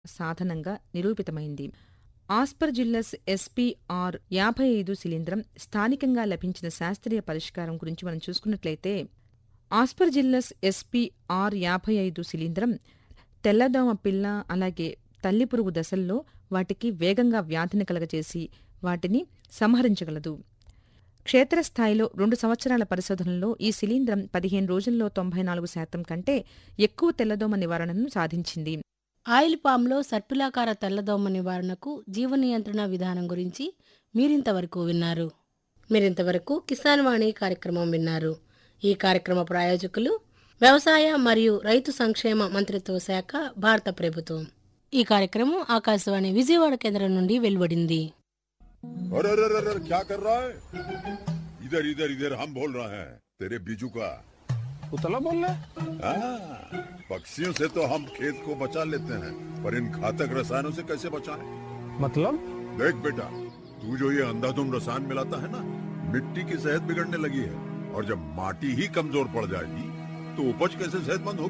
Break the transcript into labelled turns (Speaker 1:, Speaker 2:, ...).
Speaker 1: సాధనంగా నిరూపితమైంది Aspergillus SPR యాభై ఐదు శిలీంధ్రం స్థానికంగా లభించిన శాస్త్రీయ పరిష్కారం గురించి మనం చూసుకున్నట్లయితే ఆస్పర్జిల్లస్ ఎస్పీఆర్ యాభై ఐదు శిలీంధ్రం తెల్లదోమ పిల్ల అలాగే తల్లిపురుగు దశల్లో వాటికి వేగంగా వ్యాధిని కలగజేసి వాటిని సంహరించగలదు క్షేత్రస్థాయిలో రెండు సంవత్సరాల పరిశోధనలో ఈ శిలీంధ్రం పదిహేను రోజుల్లో తొంభై నాలుగు శాతం కంటే ఎక్కువ తెల్లదోమ నివారణను సాధించింది
Speaker 2: ఆయిల్ పామ్లో సర్పిలాకార తెల్లదోమ నివారణకు జీవ నియంత్రణ విధానం గురించి మీరింతవరకు విన్నారు మీరింతవరకు కిసాన్ వాణి కార్యక్రమం విన్నారు ఈ కార్యక్రమ ప్రాయోజకులు వ్యవసాయ మరియు రైతు సంక్షేమ మంత్రిత్వ శాఖ భారత ప్రభుత్వం ఈ కార్యక్రమం ఆకాశవాణి విజయవాడ కేంద్రం నుండి వెలువడింది
Speaker 3: अरे अरे अरे अरे क्या कर रहा है इधर इधर इधर हम बोल रहे हैं तेरे बीजू का
Speaker 4: उतला बोल रहा है
Speaker 3: हाँ, पक्षियों से तो हम खेत को बचा लेते हैं पर इन घातक रसायनों से कैसे बचाएं?
Speaker 4: मतलब
Speaker 3: देख बेटा तू जो ये अंधाधुंध रसायन मिलाता है ना मिट्टी की सेहत बिगड़ने लगी है और जब माटी ही कमजोर पड़ जाएगी तो उपज कैसे सेहतमंद होगी